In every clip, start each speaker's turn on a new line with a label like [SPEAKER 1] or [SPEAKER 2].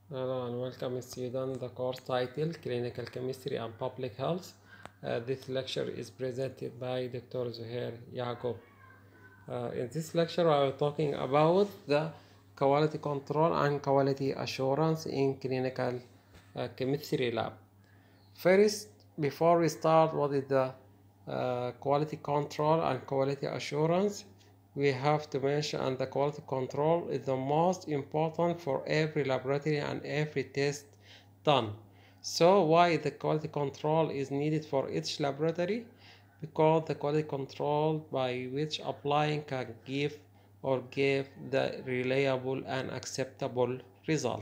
[SPEAKER 1] Hello and welcome student. The course title Clinical Chemistry and Public Health. Uh, this lecture is presented by Dr. Zuhair Yaqub. Uh, in this lecture, I will talking about the quality control and quality assurance in clinical uh, chemistry lab. First, before we start, what is the uh, quality control and quality assurance? We have to mention and the quality control is the most important for every laboratory and every test done. So why the quality control is needed for each laboratory? Because the quality control by which applying can give or give the reliable and acceptable result.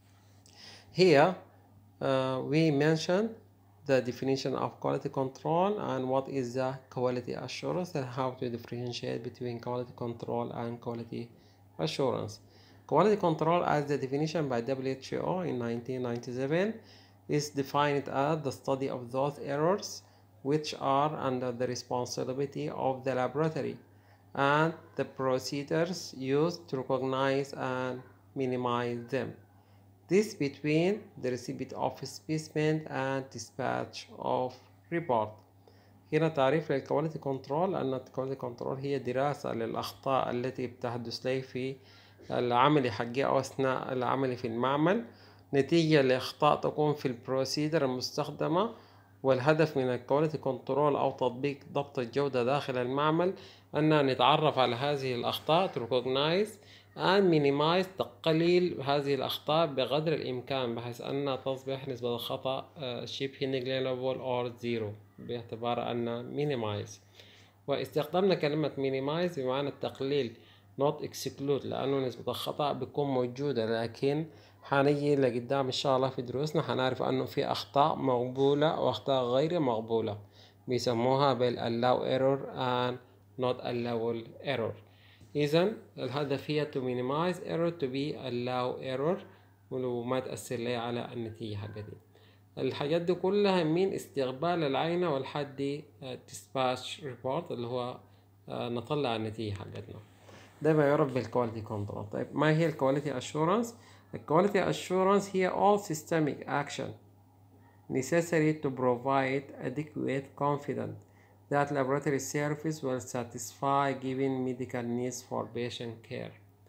[SPEAKER 1] Here uh, we mention the definition of quality control and what is the quality assurance and how to differentiate between quality control and quality assurance. Quality control as the definition by WHO in 1997 is defined as the study of those errors which are under the responsibility of the laboratory and the procedures used to recognize and minimize them. This between the receipt of specimen and dispatch of report. هنا تعريف للكواليتي كنترول أن الكواليتي كنترول هي دراسة للأخطاء التي بتحدث لي في العمل حقي أو أثناء العمل في المعمل نتيجة لأخطاء تكون في البروسيدر المستخدمة والهدف من الكواليتي كنترول أو تطبيق ضبط الجودة داخل المعمل أن نتعرف على هذه الأخطاء to recognize and minimize تقليل هذه الأخطاء بقدر الإمكان بحيث أن تصبح نسبة الخطأ شبه negligible or zero باعتبار أن minimize واستخدامنا كلمة minimize بمعنى التقليل not exclude لأنه نسبة الخطأ بتكون موجودة لكن حنيجي لقدام إن شاء الله في دروسنا حنعرف أنه في أخطاء مقبولة وأخطاء غير مقبولة بيسموها بال allow error and not allowable error إذا الهدف هي to minimize error to be allow error ولو ما تأثر لي على النتيجة حقتي الحاجات دي كلها من استقبال العينة والحد dispatch report اللي هو نطلع النتيجة حقتنا ده ما يعرف بالكواليتي كنترول طيب ما هي الكواليتي اشورنس الكواليتي اشورنس هي all systemic action necessary to provide adequate confidence that laboratory service will satisfy given medical needs for patient care.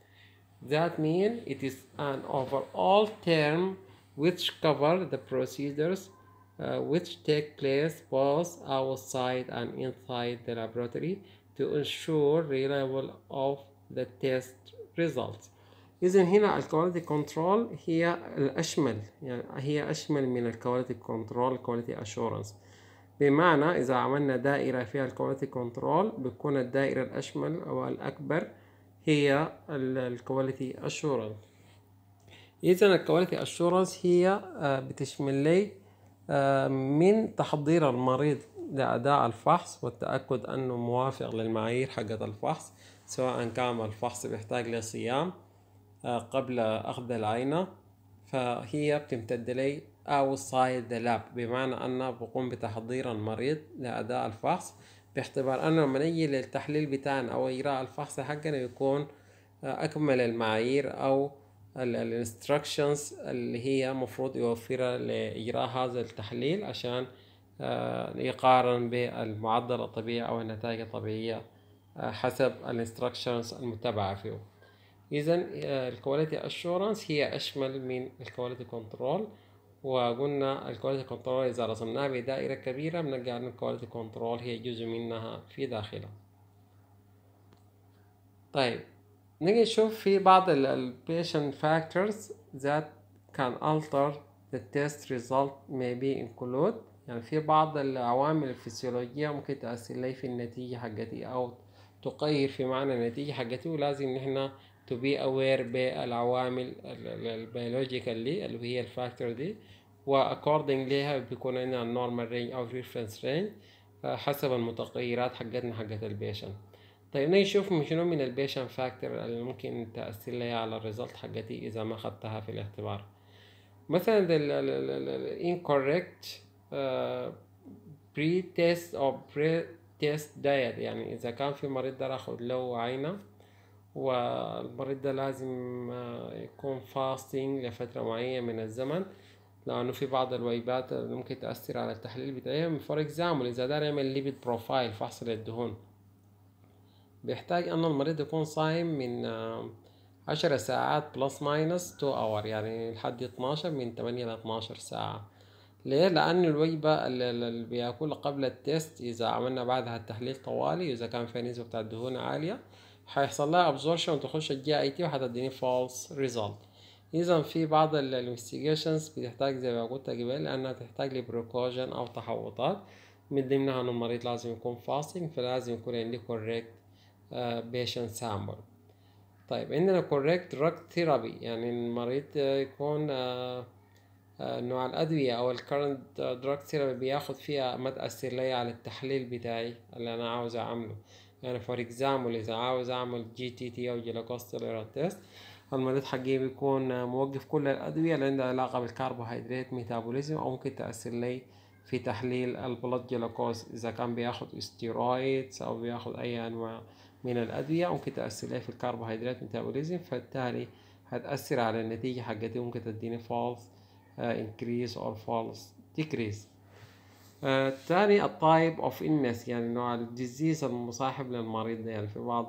[SPEAKER 1] That means it is an overall term which cover the procedures uh, which take place both outside and inside the laboratory to ensure reliable of the test results. إذا هنا الكواليتي كنترول هي الأشمل يعني هي أشمل من الكواليتي كنترول الكواليتي أشورنس بمعنى إذا عملنا دائرة فيها الكواليتي كنترول بتكون الدائرة الأشمل أو الأكبر هي الكواليتي أشورنس إذا الكواليتي أشورنس هي بتشمل لي من تحضير المريض لأداء الفحص والتأكد أنه موافق للمعايير حقت الفحص سواء كان الفحص بيحتاج لصيام قبل أخذ العينة فهي بتمتد لي outside the lab بمعنى أن بقوم بتحضير المريض لأداء الفحص باعتبار أنه لما نيجي للتحليل بتاعنا أو إجراء الفحص حقنا يكون أكمل المعايير أو الانستركشنز اللي هي مفروض يوفرها لإجراء هذا التحليل عشان يقارن بالمعدل الطبيعي أو النتائج الطبيعية حسب الانستركشنز المتبعة فيه إذا الكواليتي أشورنس هي أشمل من الكواليتي كنترول وقلنا الكواليتي كنترول إذا رسمناها بدائرة كبيرة بنلقى أن الكواليتي كنترول هي جزء منها في داخلها طيب نيجي نشوف في بعض ال patient factors that can alter the test result may be include يعني في بعض العوامل الفسيولوجية ممكن تأثر لي في النتيجة حقتي أو تغير في معنى النتيجة حقتي ولازم نحنا to be aware بالعوامل البيولوجيكال اللي هي الفاكتور دي و according ليها بيكون عندنا normal range أو reference range حسب المتغيرات حقتنا حقت البيشن طيب نشوف شنو من البيشن فاكتور اللي ممكن تأثر لي على الريزلت حقتي إذا ما خدتها في الاعتبار مثلا ال incorrect pre test أو pre test diet يعني إذا كان في مريض ده أخد له عينة والمريض ده لازم آه، يكون فاستنج لفترة معينة من الزمن لأنه في بعض الويبات اللي ممكن تأثر على التحليل بتاعهم فور اكزامبل إذا دار يعمل ليبيد بروفايل فحص للدهون بيحتاج أن المريض يكون صايم من آه، عشرة ساعات بلس ماينس تو اور يعني لحد اتناشر من تمانية لاتناشر ساعة ليه؟ لأن الوجبة اللي بياكلها قبل التيست إذا عملنا بعدها التحليل طوالي إذا كان فيها نسبة بتاع الدهون عالية حيحصل لها ابزورشن وتخش الجي اي تي وحتديني فولس ريزلت اذا في بعض الانفستيجيشنز بتحتاج زي ما قلت قبل لانها تحتاج لبروكوجن او تحوطات من ضمنها ان المريض لازم يكون فاستنج فلازم يكون عندي كوريكت بيشنت سامبل طيب عندنا كوريكت دراج ثيرابي يعني المريض يكون uh, uh, نوع الأدوية أو الكرنت دراج ثيرابي بياخد فيها ما تأثر لي على التحليل بتاعي اللي أنا عاوز أعمله يعني فور اكزامبل إذا عاوز أعمل جي تي تي أو جلوكوستيرول تيست المريض حقي بيكون موقف كل الأدوية اللي عندها علاقة بالكربوهيدرات ميتابوليزم أو ممكن تأثر لي في تحليل البلد جلوكوز إذا كان بياخد استيرويدز أو بياخد أي أنواع من الأدوية ممكن تأثر لي في الكربوهيدرات ميتابوليزم فبالتالي هتأثر على النتيجة حقتي ممكن تديني false uh, increase or false decrease آه تاني التايب اوف illness يعني نوع الديزيز المصاحب للمريض ده يعني في بعض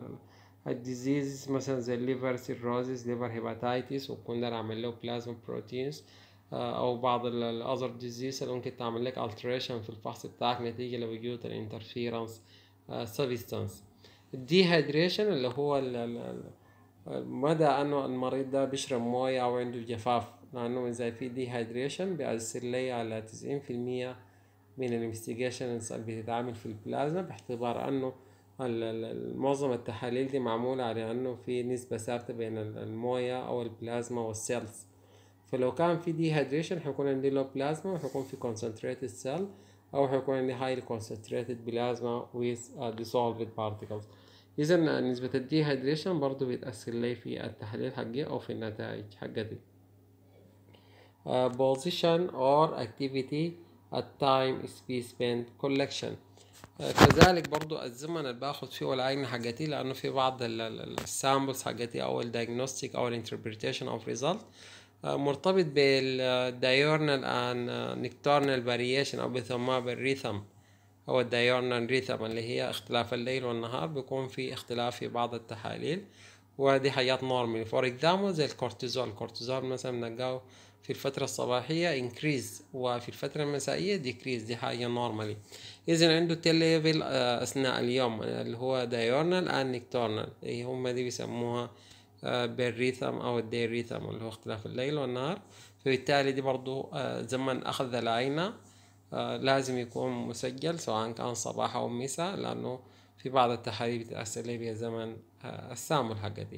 [SPEAKER 1] الديزيز مثلا زي الليفر سيروزيس ليفر هيباتايتس وكنا نعمل له بلازما بروتينز آه او بعض الاذر ديزيز اللي ممكن تعمل لك alteration في الفحص بتاعك نتيجة لوجود الانترفيرنس سبستانس الديهايدريشن اللي هو ال ال مدى انه المريض ده بيشرب موية او عنده جفاف لانه اذا في ديهايدريشن بيأثر لي على تسعين في المية من الانفستيجيشنز اللي بتتعمل في البلازما باعتبار انه معظم التحاليل دي معمولة على انه في نسبة ثابتة بين الموية او البلازما والسيلز فلو كان في ديهايدريشن حيكون عندي لو بلازما وحيكون في concentrated cell او حيكون عندي highly concentrated plasma with uh, dissolved particles اذا نسبة الديهايدريشن برضو بتأثر لي في التحليل حقي او في النتائج حقتي uh, position or activity التايم سبيسمنت كولكشن كذلك برضو الزمن اللي باخد فيه العينة حقتي لأنه في بعض السامبلز حقتي أو الدايجنوستيك أو الانتربريتيشن أوف ريزلت مرتبط بالدايورنال and نكتورنال فاريشن أو بيسموها بالريثم أو الدايورنال ريثم اللي هي اختلاف الليل والنهار بيكون في اختلاف في بعض التحاليل ودي حاجات نورمال فور اكزامبل زي الكورتيزول الكورتيزول مثلا بنلقاه في الفترة الصباحية increase وفي الفترة المسائية decrease دي حاجة normally إذا عنده تيل ليفل أثناء اليوم اللي هو diurnal and nocturnal اللي هم دي بيسموها بالريثم أو الدي ريثم اللي هو اختلاف الليل والنهار فبالتالي دي برضو زمن أخذ العينة لازم يكون مسجل سواء كان صباح أو مساء لأنه في بعض التحاليل بتأثر لي بزمن السامبل حقتي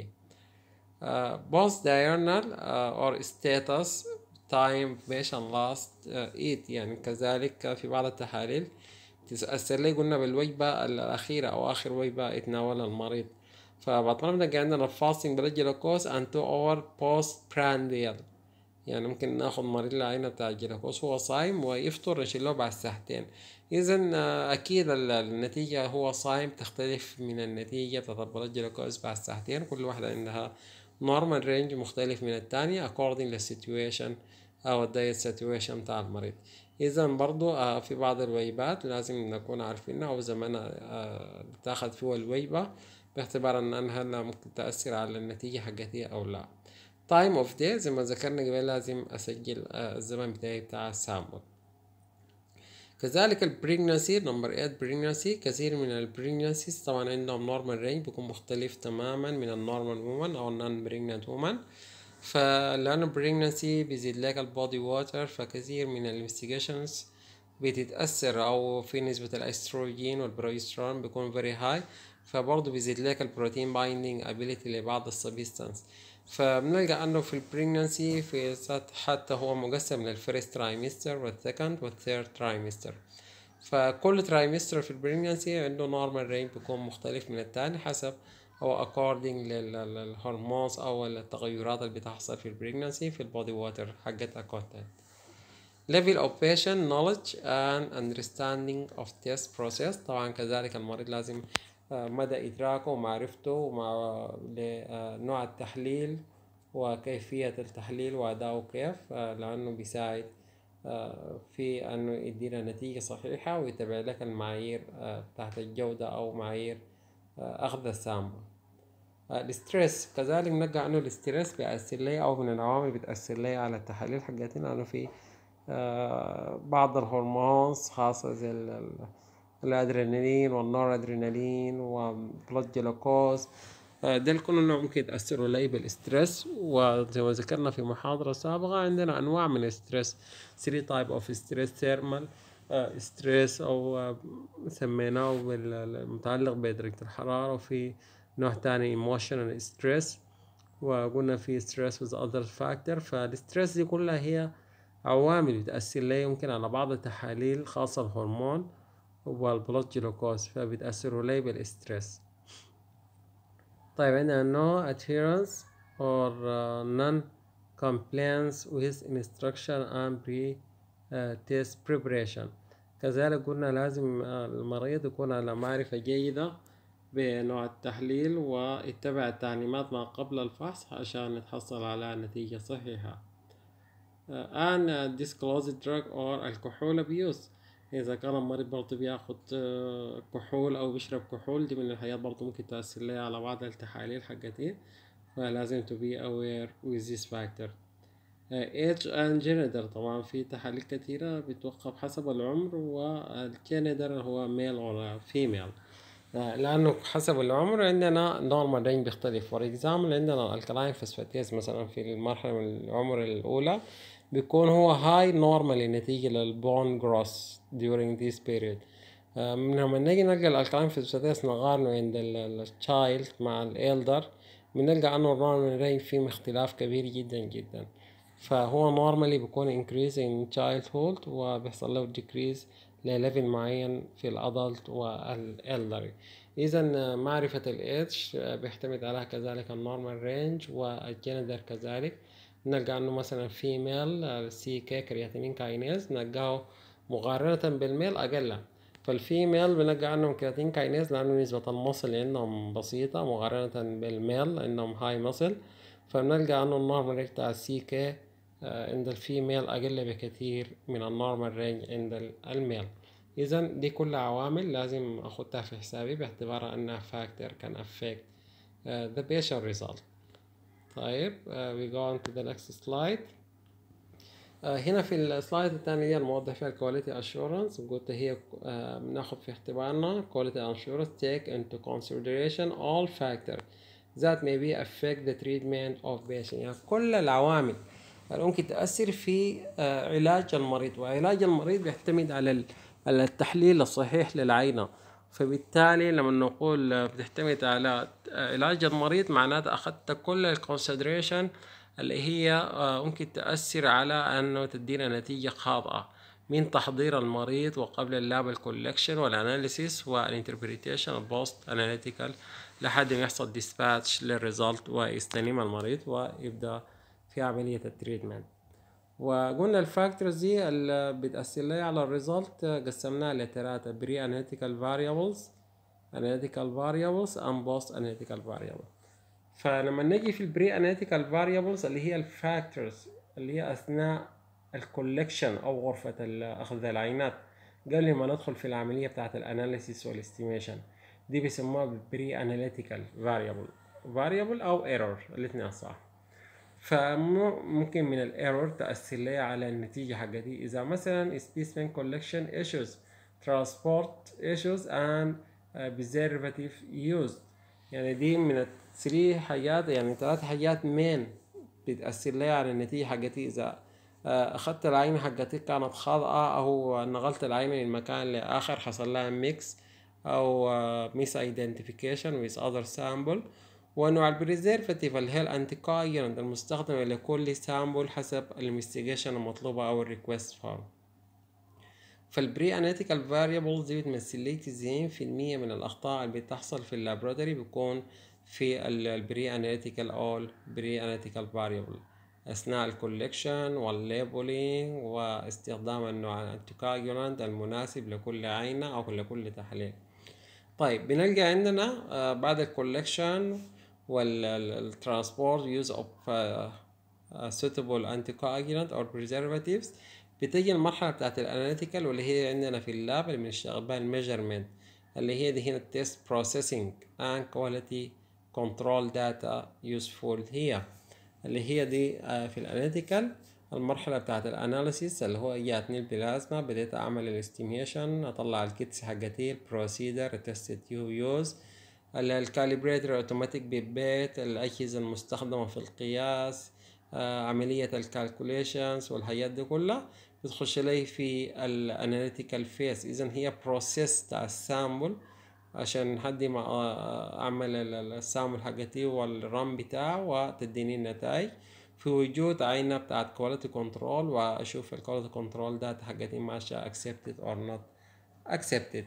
[SPEAKER 1] both diurnal or status time patient last eat يعني كذلك في بعض التحاليل تتأثر لي قلنا بالوجبة الأخيرة أو آخر وجبة يتناولها المريض فبعد بنلقى عندنا الفاستنج بالجلوكوز and two hour post prandial يعني ممكن ناخد مريض العينة بتاع الجلوكوز هو صايم ويفطر نشيله بعد ساعتين إذا أكيد النتيجة هو صايم تختلف من النتيجة بتاعت البلد جلوكوز بعد ساعتين كل واحدة عندها normal range مختلف من التانية according للسيتويشن أو الدايت سيتويشن بتاع المريض إذا برضو في بعض الوجبات لازم نكون عارفينها أو زمان تاخد فيه الوجبة باعتبار أن أنها ممكن تأثر على النتيجة حقتي أو لا تايم اوف داي زي ما ذكرنا قبل لازم أسجل الزمن بتاعي بتاع السامبل كذلك البريجنسي نمبر 8 بريجنسي كثير من البريجنسيز طبعا عندهم نورمال رينج بيكون مختلف تماما من النورمال وومن او النون بريجننت وومن فلأنه بريجنسي بيزيد لك البودي ووتر فكثير من الانفستيجيشنز بتتأثر أو في نسبة الأستروجين والبروجسترون بيكون very high فبرضه بيزيد لك البروتين بايندينج ability لبعض السبستانس فبنلقى انه في البريجنسي في حتى هو مقسم للفيرست ترايمستر والسكند والثيرد ترايمستر فكل ترايمستر في البريجنسي عنده نورمال رينج بيكون مختلف من التاني حسب او according للهرمونز او التغيرات اللي بتحصل في البريجنسي في البودي ووتر حقتها كونتنت level of patient knowledge and understanding of test process طبعا كذلك المريض لازم مدى إدراكه ومعرفته مع لنوع التحليل وكيفية التحليل وأداؤه كيف لأنه بيساعد في أنه يدينا نتيجة صحيحة ويتبع لك المعايير بتاعت الجودة أو معايير أخذ السامبل الستريس كذلك نلقى انه الستريس بيأثر لي او من العوامل بتأثر لي على التحاليل حقتنا انه في بعض الهرمونز خاصة زي الادرينالين والنور ادرينالين وبلد جلوكوز ديل كلهم ممكن يتأثروا لي بالستريس وزي ما ذكرنا في محاضرة سابقة عندنا أنواع من الستريس 3 تايب اوف ستريس ثيرمال ستريس أو سميناه بالمتعلق بدرجة الحرارة وفي نوع تاني emotional stress وقلنا في stress with other factor فالستريس دي كلها هي عوامل بتأثر لي يمكن على بعض التحاليل خاصة الهرمون والبلوت جلوكوز فبتأثروا لي بالستريس طيب عندنا no adherence or uh, non compliance with instruction and pre uh, test preparation كذلك قلنا لازم المريض يكون على معرفة جيدة بنوع التحليل واتبع التعليمات ما قبل الفحص عشان نتحصل على نتيجة صحيحة and disclose drug or الكحول abuse إذا كان المريض برضه بياخد كحول أو بيشرب كحول دي من الحاجات برضه ممكن تأثر لي على بعض التحاليل حقتي فلازم to be aware with this factor age and gender طبعا في تحاليل كتيرة بتوقف حسب العمر والجندر هو male or female لأنه حسب العمر عندنا نورمال رينج بيختلف فور اكزامبل عندنا الكلاين فوسفاتيز مثلا في المرحلة من العمر الأولى بيكون هو هاي نورمالي نتيجة للبون جروس during this period لما نيجي نلقى الالكلاين فوسفاتيز نقارنه عند التشايلد مع الالدر بنلقى انه النورمال رينج فيه اختلاف كبير جدا جدا فهو نورمالي بيكون increase in childhood وبيحصل له decrease لليفل معين في الادلت والالدري اذا معرفة الاتش بيعتمد عليها كذلك النورمال رينج والجندر كذلك نلقى انه مثلا فيميل سي كي كرياتينين كاينيز نلقاه مقارنة بالميل اقل فالفيميل بنلقى عندهم كرياتين كاينيز لانه نسبة المصل عندهم بسيطة مقارنة بالميل عندهم هاي مصل فبنلقى انه النورمال رينج بتاع السي كي عند الفيميل أقل بكثير من النورمال رينج عند الميل إذا دي كلها عوامل لازم أخدها في حسابي باعتبارها أنها factor can affect uh, the patient result طيب uh, we go on to the next slide uh, هنا في السلايد الثانية هي الموضح فيها الكواليتي اشورنس قلت هي uh, بناخد في اعتبارنا quality assurance take into consideration all factors that may be affect the treatment of patient يعني كل العوامل ممكن تأثر في علاج المريض وعلاج المريض بيعتمد على التحليل الصحيح للعينة فبالتالي لما نقول بتعتمد على علاج المريض معناته أخذت كل الكونسيدريشن اللي هي ممكن تأثر على أنه تدينا نتيجة خاطئة من تحضير المريض وقبل اللاب الكولكشن والاناليسيس والانتربريتيشن البوست اناليتيكال لحد ما يحصل ديسباتش للريزلت ويستلم المريض ويبدأ في عملية التريتمنت وقلنا الفاكتورز دي اللي بتأثر لي على الريزلت قسمناها لثلاثة بري اناليتيكال فاريبلز اناليتيكال فاريبلز and بوست اناليتيكال فاريبل فلما نجي في البري اناليتيكال فاريبلز اللي هي الفاكتورز اللي هي اثناء الكولكشن او غرفة اخذ العينات قبل ما ندخل في العملية بتاعت الاناليسيس والاستيميشن دي بيسموها بالبري اناليتيكال فاريبل فاريبل او ايرور الاثنين صح فممكن من الايرور تأثر لي على النتيجة حقتي إذا مثلا specimen collection issues transport issues and preservative used يعني دي من الثري حاجات يعني ثلاث حاجات مين بتأثر لي على النتيجة حقتي إذا أخذت العينة حقتي كانت خاطئة أو نقلت العينة من مكان لآخر حصل لها ميكس أو ميس identification with other sample وانواع البريزيرفاتيف اللي هي الانتيكايرنت المستخدمة لكل سامبل حسب الانفستيجيشن المطلوبة او الريكوست فورم فالبري اناليتيكال فاريبلز دي بتمثل لي تسعين في المية من الاخطاء اللي بتحصل في اللابراتوري بيكون في البري اناليتيكال او البري اناليتيكال فاريبل اثناء الكوليكشن والليبلينج واستخدام النوع الانتيكايرنت المناسب لكل عينة او لكل تحليل طيب بنلقى عندنا آه، بعد الكولكشن والترانسبورت يوز اوف suitable anticoagulant or preservatives بتيجي المرحلة بتاعت الاناليتيكال واللي هي عندنا في اللاب اللي بنشتغل بها الميجرمنت اللي هي دي هنا التست بروسيسنج and quality control data useful هي اللي هي دي آه، في الاناليتيكال المرحلة بتاعت الاناليسيس اللي هو جاتني البلازما بديت اعمل الاستيميشن اطلع الكيتس حقتي البروسيدر التست يو يوز الكاليبريتر اوتوماتيك بيبيت الاجهزة المستخدمة في القياس آه، عملية الكالكوليشنز والحاجات دي كلها بتخش لي في الاناليتيكال فيس اذا هي بروسيس بتاع السامبل عشان لحد ما آه، اعمل السامبل حقتي والرام بتاعه وتديني النتائج في وجود عينة بتاعت كواليتي كنترول واشوف الكواليتي كنترول داتا حقتي ماشية accepted or not accepted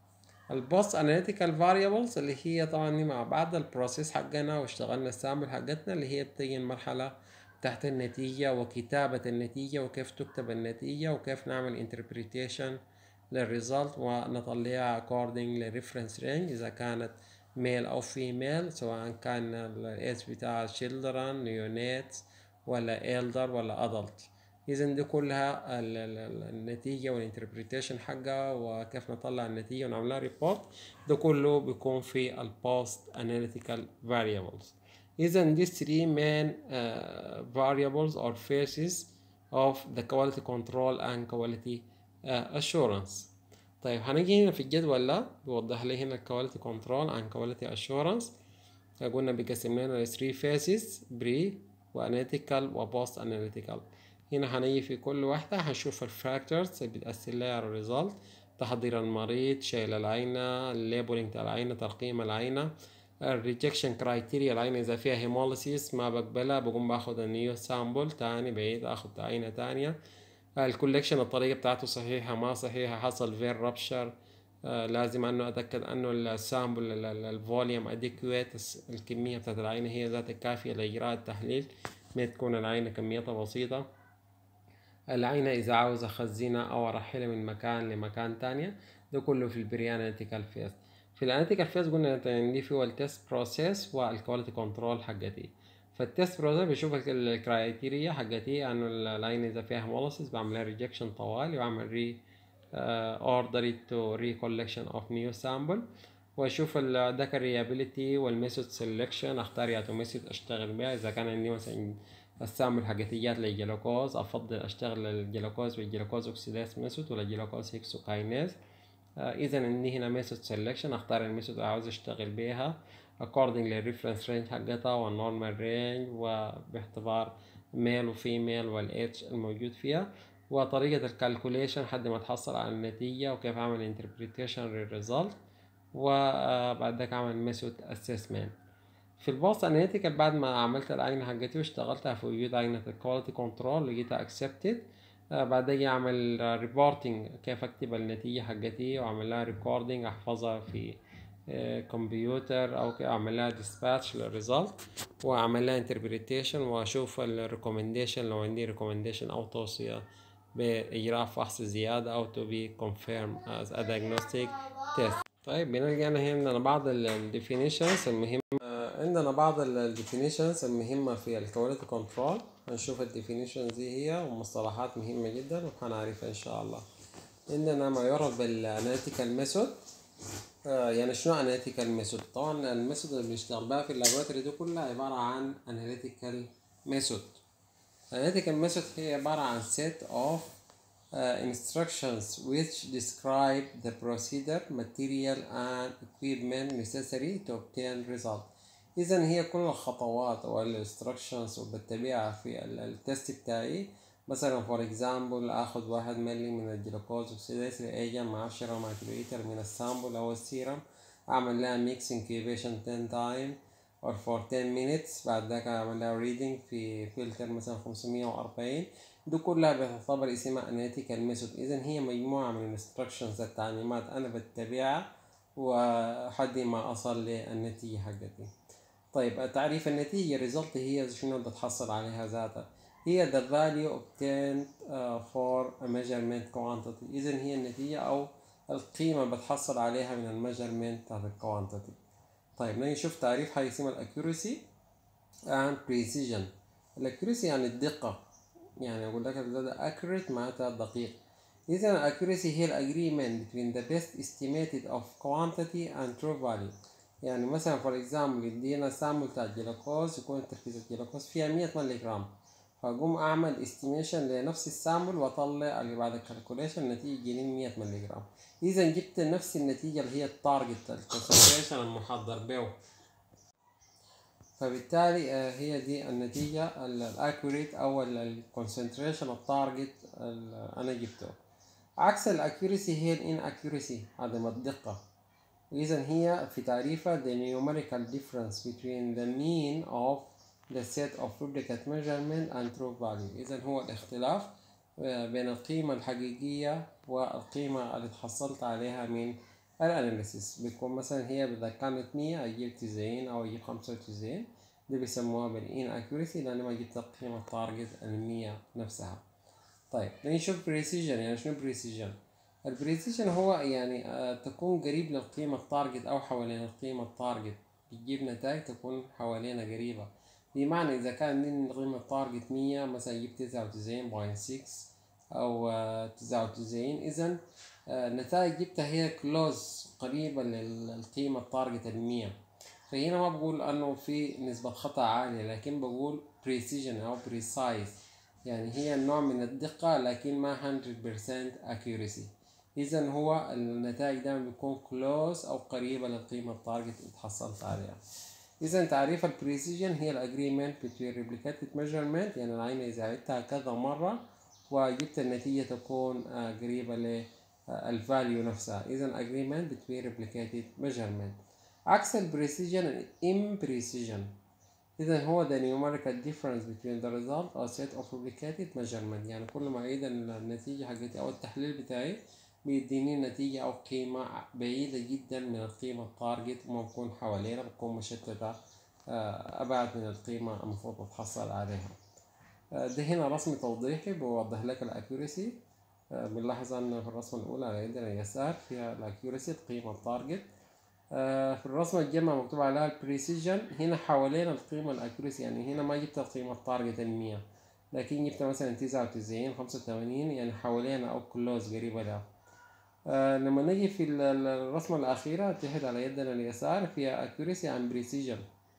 [SPEAKER 1] البوست اناليتيكال فاريبلز اللي هي طبعا دي مع بعد البروسيس حقنا واشتغلنا السامبل حقتنا اللي هي بتيجي المرحلة تحت النتيجة وكتابة النتيجة وكيف تكتب النتيجة وكيف نعمل interpretation للريزلت ونطلعها according للريفرنس رينج إذا كانت ميل أو فيميل سواء كان الايج بتاع children neonates ولا elder ولا adult إذا دي كلها ال- ال- ال- النتيجة والانتربريتيشن حقها وكيف نطلع النتيجة ونعملها ريبورت ده كله بيكون في البوست اناليتيكال variables إذا these three main uh, variables or phases of the quality control and quality uh, assurance طيب هنيجي هنا في الجدول ده بيوضح لي هنا الكواليتي كنترول and quality assurance قلنا بيقسم لنا ل 3 phases بري واناليتيكال وبوست اناليتيكال هنا هنيجي في كل واحدة هنشوف الفاكتورز اللي بتأثر لها على الريزلت تحضير المريض شيل العينة الليبلينج بتاع العينة ترقيم العينة الريجكشن كرايتيريا العينة إذا فيها هيموليسيس ما بقبلها بقوم باخد النيو سامبل تاني بعيد اخد عينة تانية الكولكشن الطريقة بتاعته صحيحة ما صحيحة حصل فين رابشر لازم انه اتاكد انه السامبل الفوليوم اديكويت الكمية بتاعت العينة هي ذات الكافية لاجراء التحليل ما تكون العينة كميتها بسيطة العينة إذا عاوز أخزنها أو أرحلها من مكان لمكان تانية ده كله في البري أناليتيكال فيز في الأناليتيكال فيز قلنا عندي فيه التست بروسيس والكواليتي كنترول حقتي فالتست بروسيس بشوف الكرايتيريا حقتي انه العين اذا فيها هيموليسيس بعملها ريجكشن طوالي واعمل ري اوردر تو ري كولكشن اوف نيو سامبل واشوف الذكر ريابيليتي والميثود سيلكشن اختار يا ميثود اشتغل بها اذا كان عندي مثلا السامبل حقتيات للجلوكوز افضل اشتغل الجلوكوز بالجلوكوز اوكسيداز ميثود ولا جلوكوز هيكسوكاينيز اذا عندي هنا ميثود سيلكشن اختار الميثود اللي عاوز اشتغل بيها according للريفرنس رينج حقتها والنورمال رينج وباعتبار ميل وفيميل والايدج الموجود فيها وطريقة الكالكوليشن لحد ما تحصل على النتيجة وكيف اعمل انتربريتيشن للريزلت وبعد ذاك اعمل ميثود اسسمنت في البوست اناليتيكال بعد ما عملت العينة حقتي واشتغلتها في وجود عينة الكواليتي كنترول لقيتها اكسبتد بعد اجي اعمل ريبورتنج كيف اكتب النتيجة حقتي واعمل لها ريكوردينج احفظها في كمبيوتر او اعمل لها ديسباتش للريزلت واعمل لها انتربريتيشن واشوف الريكومنديشن لو عندي ريكومنديشن او توصية باجراء فحص زيادة او تو بي كونفيرم از ا diagnostic تيست طيب بنلقى هنا بعض الديفينيشنز المهمة عندنا بعض الديفينيشنز المهمة في الكواليتي كنترول هنشوف الديفينيشنز دي هي ومصطلحات مهمة جدا وهنعرفها ان شاء الله عندنا ما يعرف بالاناليتيكال ميثود آه يعني شنو اناليتيكال ميثود طبعا الميثود اللي بنشتغل بها في اللابوراتوري دي كلها عبارة عن اناليتيكال ميثود اناليتيكال ميثود هي عبارة عن set of uh, instructions which describe the procedure, material and equipment necessary to obtain result. إذا هي كل الخطوات أو الانستركشنز وبتبعها في التست بتاعي مثلا فور اكزامبل اخد واحد ملي من الجلوكوز اوكسيداز رياجن مع عشرة مايكرويتر من السامبل او السيرم اعمل لها ميكس انكيبيشن 10 تايم or for 10 minutes بعد ذاك اعمل لها ريدنج في فلتر مثلا 540 دي كلها بتعتبر اسمها اناليتيكال ميثود اذا هي مجموعة من الانستركشنز التعليمات انا بتبعها وحد ما اصل للنتيجة حقتي طيب تعريف النتيجة ريزلت هي شنو بتحصل عليها ذاتها هي the value obtained uh, for a measurement quantity إذا هي النتيجة أو القيمة اللي بتحصل عليها من الميجرمنت بتاعت الكوانتيتي طيب نيجي نشوف تعريف حاجة اسمها الاكيورسي and precision الاكيورسي يعني الدقة يعني أقول لك ده accurate معناتها دقيق إذا الاكيورسي هي الagreement between the best estimated of quantity and true value يعني مثلا فور اكزامبل يدينا سامبل بتاع الجلوكوز يكون تركيز الجلوكوز فيها 100 مللي جرام فأقوم أعمل استيميشن لنفس السامبل وأطلع اللي بعد الكالكوليشن النتيجة تجيني 100 مللي جرام إذا جبت نفس النتيجة اللي هي التارجت الكونسنتريشن المحضر به فبالتالي هي دي النتيجة الأكوريت أو الكونسنتريشن التارجت اللي أنا جبته عكس الأكيوريسي هي الإن أكيوريسي عدم الدقة إذا هي في تعريفها the numerical difference between the mean of the set of duplicate measurement and true value إذا هو الاختلاف بين القيمة الحقيقية والقيمة اللي تحصلت عليها من الاناليسيس بيكون مثلا هي إذا كانت مية أجيب تسعين أو أجيب خمسة وتسعين دي بيسموها بالإن أكيوريسي لأن ما جبت القيمة التارجت المية نفسها طيب نشوف بريسيجن يعني شنو بريسيجن البريسيجن هو يعني آه تكون قريب للقيمة التارجت أو حوالين القيمة التارجت بتجيب نتائج تكون حوالينا قريبة بمعنى إذا كان من قيمة التارجت مية مثلا جبت تسعة وتسعين بوينت سكس أو تسعة وتسعين إذا النتائج جبتها هي كلوز قريبة للقيمة التارجت المية فهنا ما بقول أنه في نسبة خطأ عالية لكن بقول precision أو precise يعني هي نوع من الدقة لكن ما 100% accuracy إذا هو النتائج دائما بيكون close أو قريبة للقيمة التارجت اللي تحصلت عليها إذا تعريف البريسيجن هي الأجريمنت between replicated measurement يعني العينة إذا عدتها كذا مرة وجبت النتيجة تكون قريبة للفاليو نفسها إذا agreement between replicated measurement عكس البريسيجن imprecision إذا هو the numerical difference between the result or set of replicated measurement يعني كل ما أعيد النتيجة حقتي أو التحليل بتاعي بيديني نتيجة أو قيمة بعيدة جدا من القيمة التارجت وما بكون حوالينا بتكون مشتتة أبعد من القيمة المفروض أتحصل عليها ده هنا رسم توضيحي بوضح لك الأكيوريسي بنلاحظ أن في الرسمة الأولى على يدنا اليسار فيها الأكيوريسي القيمة التارجت في الرسمة الجمع مكتوب عليها البريسيجن هنا حوالين القيمة الأكيوريسي يعني هنا ما جبت القيمة التارجت المية لكن جبت مثلا تسعة وتسعين خمسة وثمانين يعني حوالينا أو كلوز قريبة لها آه لما نجي في الرسمة الأخيرة تحت على يدنا اليسار فيها accuracy and precision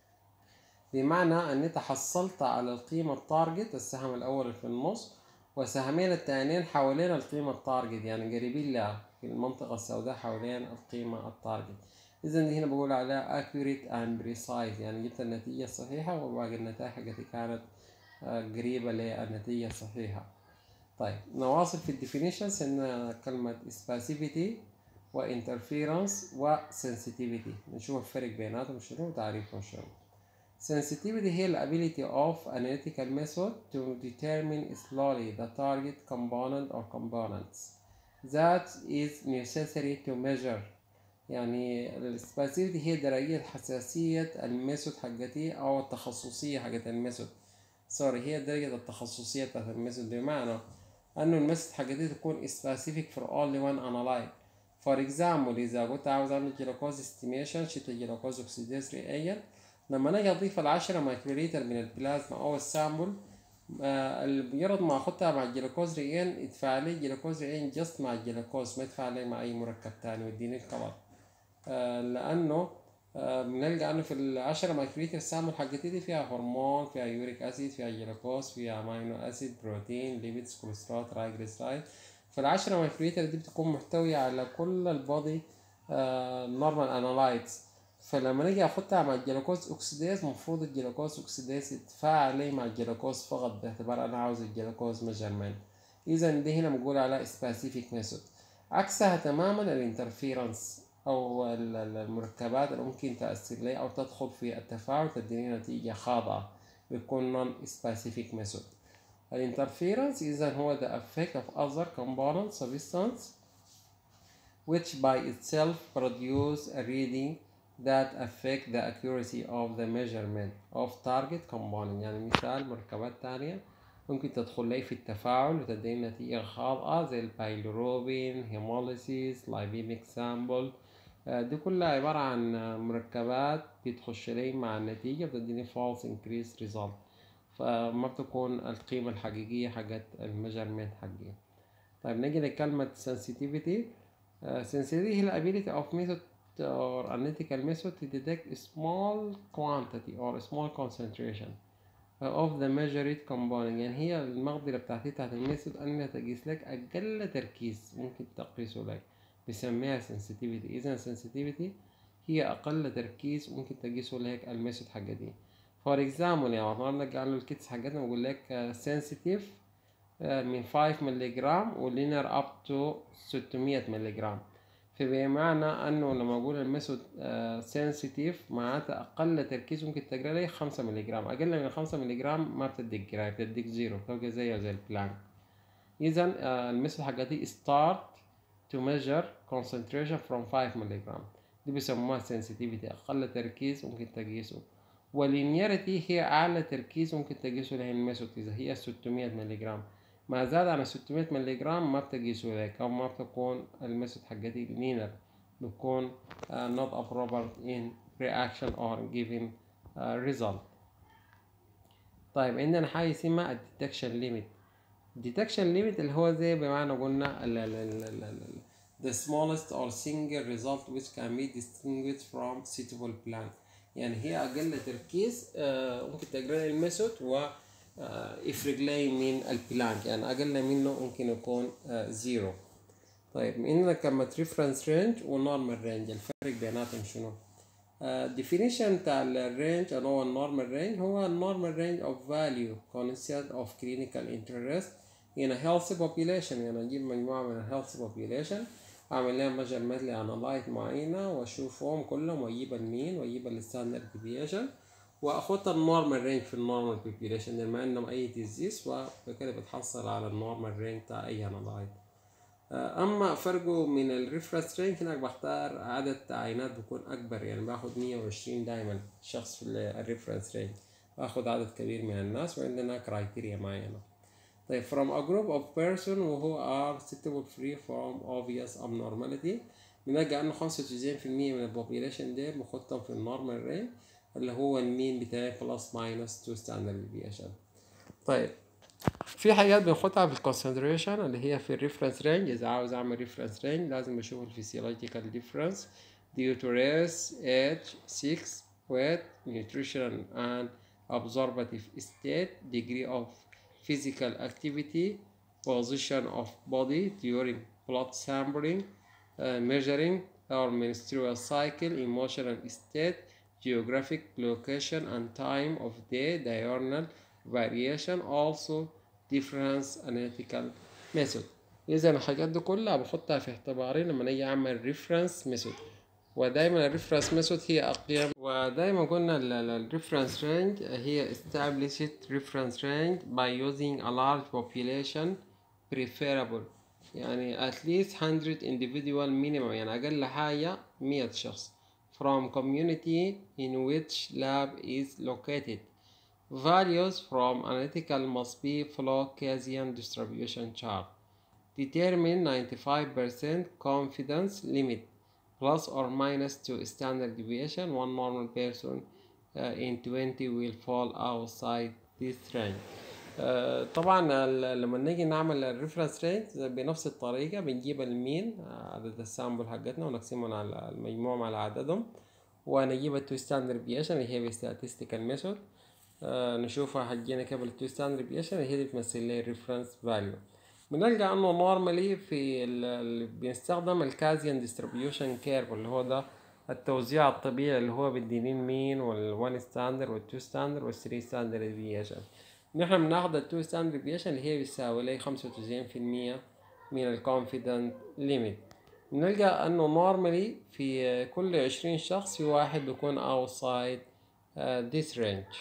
[SPEAKER 1] بمعنى أن أنت حصلت على القيمة التارجت السهم الأول في النص وسهمين التانيين حوالين القيمة التارجت يعني قريبين لها في المنطقة السوداء حوالين القيمة التارجت إذا هنا بقول عليها accurate and precise يعني جبت النتيجة الصحيحة وباقي النتائج حقتي كانت قريبة للنتيجة الصحيحة طيب نواصل في الديفينيشنز عندنا كلمة specificity وانترفيرنس وسنسيتيفيتي نشوف الفرق بيناتهم شنو وتعريفهم شنو sensitivity هي the ability of analytical method to determine slowly the target component or components that is necessary to measure يعني السباسيفيتي هي درجة حساسية الميثود حقتي أو التخصصية حقت الميثود سوري هي درجة التخصصية بتاعت الميثود بمعنى انه الميثود حقتي تكون specific for only one analyte for example اذا كنت عاوز اعمل جلوكوز استيميشن شفت الجلوكوز اوكسيديز رياجنت لما نجي اضيف العشرة مايكروليتر من البلازما او السامبل آه مجرد ما احطها مع الجلوكوز ريان يدفع لي جلوكوز ريان جست مع الجلوكوز ما يدفع لي مع اي مركب تاني ويديني الكبر آه لانه بنلقى انه في العشرة مايكروليتر السامبل حقتي دي فيها هرمون فيها يوريك اسيد فيها جلوكوز فيها امينو اسيد بروتين ليبيدز كوليسترول ترايجليسرايد فالعشرة مايكروليتر دي بتكون محتوية على كل البودي نورمال انالايتس فلما نيجي احطها مع الجلوكوز اوكسيديز المفروض الجلوكوز اوكسيديز يتفاعل لي مع الجلوكوز فقط باعتبار انا عاوز الجلوكوز ميجرمنت اذا دي هنا بنقول على سبيسيفيك ميثود عكسها تماما الانترفيرنس او المركبات اللي ممكن تأثر لي او تدخل في التفاعل تديني نتيجة خاطئة بيكون non specific method الانترفيرنس اذا هو the effect of other component substance which by itself produce a reading that affect the accuracy of the measurement of target component يعني مثال مركبات تانية ممكن تدخل لي في التفاعل وتدي نتيجة خاطئة زي البايلوروبين هيموليسيس لايبيميك سامبل دي كلها عبارة عن مركبات بتخش لي مع النتيجة بتديني false increase result فما بتكون القيمة الحقيقية حقت الميجرمنت حقي طيب نيجي لكلمة sensitivity uh, sensitivity هي the ability of method or analytical method to detect a small quantity or a small concentration of the measured component يعني هي المقدرة بتاعتي بتاعت الميثود انها تقيس لك اقل تركيز ممكن تقيسه لك بسميها sensitivity اذا sensitivity هي اقل تركيز ممكن تقيسه لك الميثود حق دي فور اكزامبل يعني مثلا نرجع له الكيتس حقتنا بقول لك سنسيتيف من 5 مللي جرام ولينر اب تو 600 مللي جرام فبمعنى انه لما اقول الميثود سنسيتيف معناتها اقل تركيز ممكن تقرا لي 5 مللي جرام اقل من 5 مللي جرام ما بتديك قرايه بتديك زيرو بتبقى زيها زي البلانك اذا الميثود حقتي start to measure concentration from 5 مللي جرام دي بيسموها sensitivity اقل تركيز ممكن تقيسه واللينياريتي هي اعلى تركيز ممكن تقيسه لها الميثود اذا هي 600 مللي جرام ما زاد عن 600 مللي جرام ما بتقيسه لك او ما بتكون الميثود حقتي لينر بتكون uh, not appropriate in reaction or giving uh, result طيب عندنا حاجة اسمها الديتكشن ليميت detection limit اللي هو زي بمعنى قلنا ال ال ال ال ال the smallest or single result which can be distinguished from suitable plan يعني هي أقل تركيز آه ممكن تقرأ الميثود و يفرق لي من البلانك يعني أقل منه ممكن يكون آه زيرو طيب عندنا كلمة reference range والنورمال range الفرق بيناتهم شنو؟ Uh, definition بتاع الرينج اللي هو النورمال رينج هو النورمال رينج of value consist of clinical interest in a healthy population يعني أجيب مجموعة من ال healthy population أعمل لهم measurement لأنالايت معينة وأشوفهم كلهم وأجيب المين وأجيب الستاندرد deviation وأخد النورمال رينج في النورمال population لما عندهم أي disease وبكده بتحصل على النورمال رينج بتاع أي أنالايت اما فرقه من الريفرنس رينج هناك بختار عدد عينات بيكون اكبر يعني باخد 120 دايما شخص في الريفرنس رينج باخد عدد كبير من الناس وعندنا كرايتيريا معينة طيب from a group of person who are suitable free from obvious abnormality بنلقى انه 95% من البوبيليشن ديل بخطهم في النورمال رينج اللي هو المين بتاعي بلس ماينس 2 ستاندرد ديفيشن طيب في حاجات بناخدها في الكونسنتريشن اللي هي في الريفرنس رينج اذا عاوز اعمل ريفرنس رينج لازم اشوف الفيسيولوجيكال ديفرنس due to race, age, sex, weight, nutrition and absorptive state, degree of physical activity, position of body during blood sampling, uh, measuring our menstrual cycle, emotional state, geographic location and time of day, diurnal variation also difference analytical method اذا الحاجات دي كلها بحطها في اعتباري لما نيجي اعمل ريفرنس ميثود ودايما الريفرنس ميثود هي اقيم ودايما قلنا الريفرنس رينج هي established reference range by using a large population preferable يعني at least 100 individual minimum يعني اقل حاجة 100 شخص from community in which lab is located Values from analytical must be flow Gaussian distribution chart. Determine 95% confidence limit plus or minus to standard deviation. One normal person uh, in 20 will fall outside this range. Uh, طبعا لما نيجي نعمل الريفرنس رينج بنفس الطريقة بنجيب المين عدد السامبل حقتنا ونقسمهم على المجموع على عددهم ونجيب التو ستاندرد ديفيشن اللي هي statistical method آه نشوفها حجينا قبل التو ستاندرد ديفيشن هي دي بتمثل لي الريفرنس فاليو بنلقى انه نورمالي في اللي بنستخدم الكازيان ديستريبيوشن كيرف اللي هو ده التوزيع الطبيعي اللي هو بالدينين مين والوان ستاندرد والتو ستاندرد والثري ستاندرد ديفيشن نحن بناخد التو ستاندرد ديفيشن اللي هي بتساوي لي خمسة وتسعين في المية من الكونفيدنت ليميت بنلقى انه نورمالي في كل عشرين شخص في واحد بيكون outside uh, this range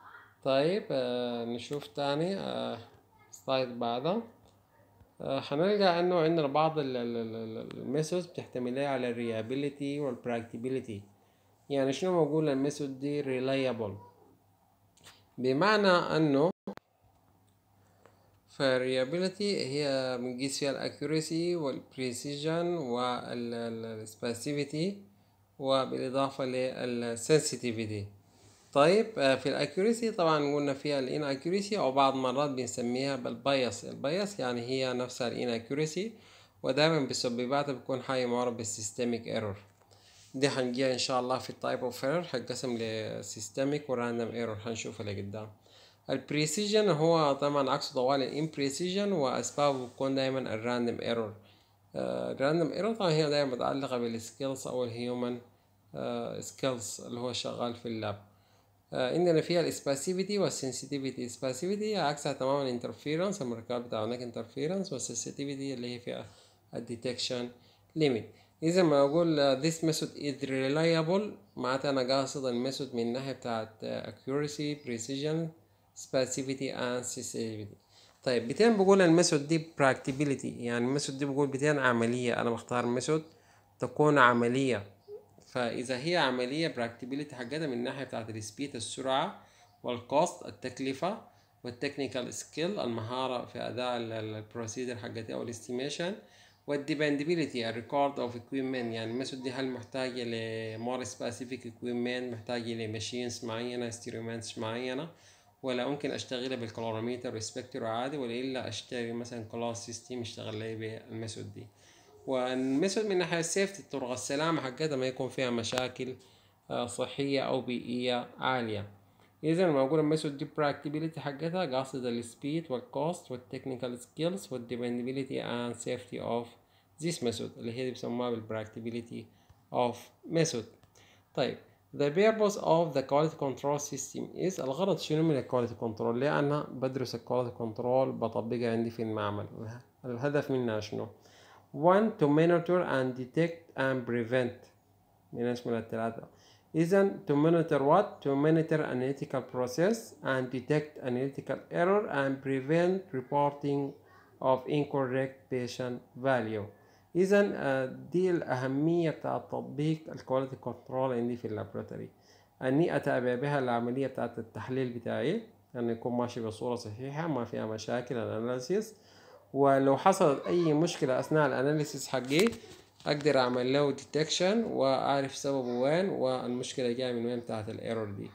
[SPEAKER 1] طيب آه نشوف تاني آه سلايد بعدها آه هنلقى انه عندنا بعض الميثودز بتحتمل على الريابيليتي والبراكتيبيليتي يعني شنو بقول الميثود دي ريلايبل بمعنى انه variability هي بنقيس فيها الاكيوريسي والبريسيجن والسبيسيفيتي وبالإضافة للسنسيتيفيتي طيب آه، في الاكيوريسي طبعا قلنا فيها الان اكيوريسي او بعض مرات بنسميها بالبايس البايس يعني هي نفسها الان اكيوريسي ودايما بسبباتها بيكون حاجة معرف بالسيستميك ايرور دي هنجيها ان شاء الله في التايب اوف ايرور هتقسم لسيستميك وراندوم ايرور هنشوفها لقدام البريسيجن هو طبعا عكس طوال الامبريسيجن واسبابه بتكون دايما الراندوم ايرور الراندوم ايرور طبعا هي دايما متعلقة بالسكيلز او الهيومن سكيلز اللي هو شغال في اللاب عندنا فيها الاسباسيفيتي والسنسيتيفيتي الاسباسيفيتي عكسها تماما الانترفيرنس المركب بتاع هناك انترفيرنس والسنسيتيفيتي اللي هي فيها الديتكشن ليميت اذا ما اقول this method is reliable معناتها انا قاصد الميثود من الناحيه بتاعت accuracy precision specificity and sensitivity طيب بتين بقول الميثود دي practicability يعني الميثود دي بقول بتين عمليه انا بختار ميثود تكون عمليه فاذا هي عمليه براكتيبيليتي حقتها من الناحيه بتاعت السبيد السرعه والكوست التكلفه والتكنيكال سكيل المهاره في اداء البروسيدر حقتي او الاستيميشن والديبندبيليتي الريكورد اوف اكويبمنت يعني الميثود دي هل محتاجه لمور سبيسيفيك اكويبمنت محتاجه لماشينز معينه انسترومنتس معينه ولا ممكن اشتغلها بالكلوروميتر والسبكتر عادي ولا الا اشتري مثلا كلاس سيستم اشتغل لي بالميثود دي والميثود من ناحية السيفتي طرق السلامة حقتها ما يكون فيها مشاكل آه، صحية أو بيئية عالية إذا لما أقول الميثود دي براكتيبيليتي حقتها قاصد السبيد والكوست والتكنيكال سكيلز والديبندبيليتي and safety of this method اللي هي دي بيسموها بالبراكتيبيليتي of method طيب The purpose of the quality control system is الغرض شنو من الكواليتي كنترول ليه أنا بدرس الكواليتي كنترول بطبقها عندي في المعمل الهدف منها شنو one to monitor and detect and prevent من اسمه الثلاثة إذا to monitor what to monitor analytical process and detect analytical error and prevent reporting of incorrect patient value إذا آه، دي الأهمية بتاع تطبيق الكواليتي كنترول عندي في اللابراتوري أني أتابع بها العملية بتاعت التحليل بتاعي أن يكون ماشي بصورة صحيحة ما فيها مشاكل الأناليسيس ولو حصلت اي مشكلة اثناء الاناليسيس حقي اقدر اعمل له ديتكشن واعرف سببه وين والمشكلة جاية من وين بتاعت الايرور دي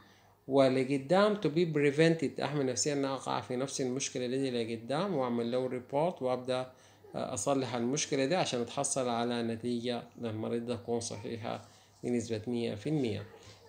[SPEAKER 1] ولقدام تو بي بريفنتد احمي نفسي ان اقع في نفس المشكلة دي لقدام واعمل له ريبورت وابدا اصلح المشكلة دي عشان اتحصل على نتيجة للمريض تكون صحيحة بنسبة مية في المية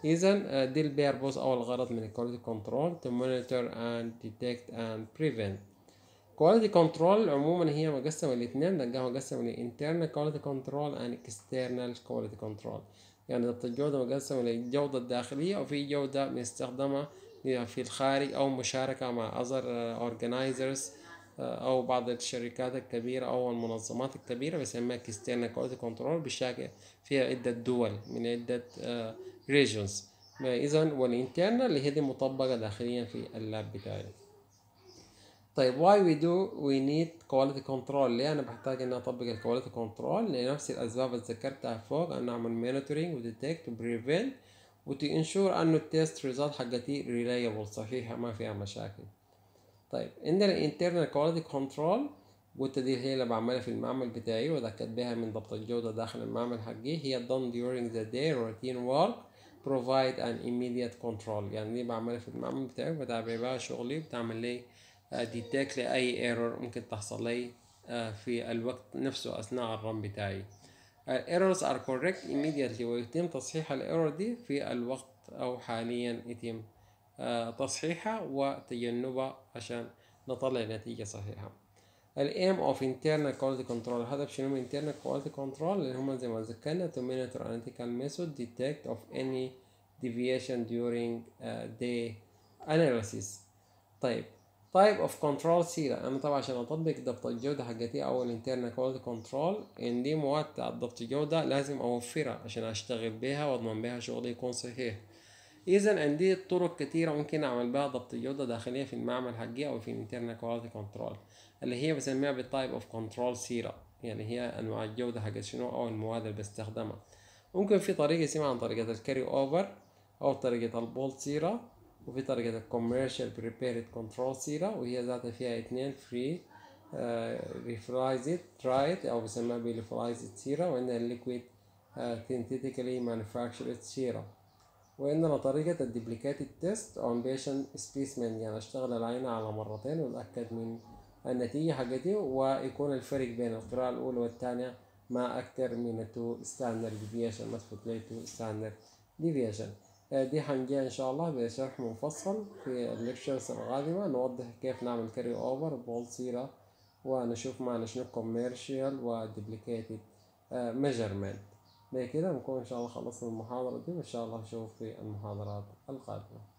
[SPEAKER 1] إذا دي البيربوز أو الغرض من الكواليتي كنترول to monitor and detect and prevent كواليتي كنترول عموما هي مقسمة لاتنين نلقاها مقسمة لانترنال كواليتي كنترول and external كواليتي كنترول يعني ضبط الجودة مقسمة للجودة الداخلية وفي جودة بنستخدمها في الخارج أو مشاركة مع other organizers أو بعض الشركات الكبيرة أو المنظمات الكبيرة بسميها external كواليتي كنترول بشكل فيها عدة دول من عدة regions إذا والانترنال اللي هي دي مطبقة داخليا في اللاب بتاعي طيب why we do we need quality control ليه انا بحتاج اني اطبق الكواليتي كنترول لنفس الاسباب اللي ذكرتها فوق ان اعمل monitoring و detect و prevent و to ensure انه التيست ريزلت حقتي reliable صحيحة ما فيها مشاكل طيب عندنا internal quality control قلت دي هي اللي بعملها في المعمل بتاعي وذكرت بها من ضبط الجودة داخل المعمل حقي هي done during the day routine work provide an immediate control يعني دي بعملها في المعمل بتاعي بتابع بها شغلي بتعمل لي ديتكت لأي ايرور ممكن تحصل لي آه، في الوقت نفسه أثناء الرن بتاعي الايرورز ار كوريكت immediately ويتم تصحيح الايرور دي في الوقت أو حاليا يتم آه، تصحيحها وتجنبها عشان نطلع نتيجة صحيحة الايم اوف internal quality control الهدف شنو من internal quality control اللي هم زي ما ذكرنا to monitor analytical method detect of any deviation during uh, the analysis طيب type of control سيرة أنا طبعا عشان أطبق ضبط الجودة حقتي أو ال internal quality control عندي مواد ضبط الجودة لازم أوفرها عشان أشتغل بيها وأضمن بيها شغلي يكون صحيح إذا عندي طرق كتيرة ممكن أعمل بها ضبط الجودة داخلية في المعمل حقي أو في ال internal quality control اللي هي بسميها بالتايب اوف كنترول سيرة يعني هي أنواع الجودة حقت شنو أو المواد اللي بستخدمها ممكن في طريقة اسمها عن طريقة الكاري أوفر أو طريقة البولت سيرة وفي طريقة الكوميرشال بريبيرد كنترول سيرة وهي ذاتها فيها اتنين فري ريفرايزد ترايت أو بيسموها بليفرايزد سيرا وعندنا الليكويد synthetically manufactured سيرا وعندنا طريقة الدبليكاتد تيست اون بيشن سبيسمن يعني اشتغل العينة على مرتين واتأكد من النتيجة حقتي ويكون الفرق بين القراءة الأولى والثانية ما أكتر من التو ستاندرد ديفيشن مثبت لي تو ستاندرد ديفيشن دي حنجي إن شاء الله بشرح مفصل في الليكشرز القادمة نوضح كيف نعمل كاري أوفر بول سيرة ونشوف معنا شنو كوميرشال ودبليكيتد ميجرمنت بكده نكون إن شاء الله خلصنا المحاضرة دي وإن شاء الله نشوف في المحاضرات القادمة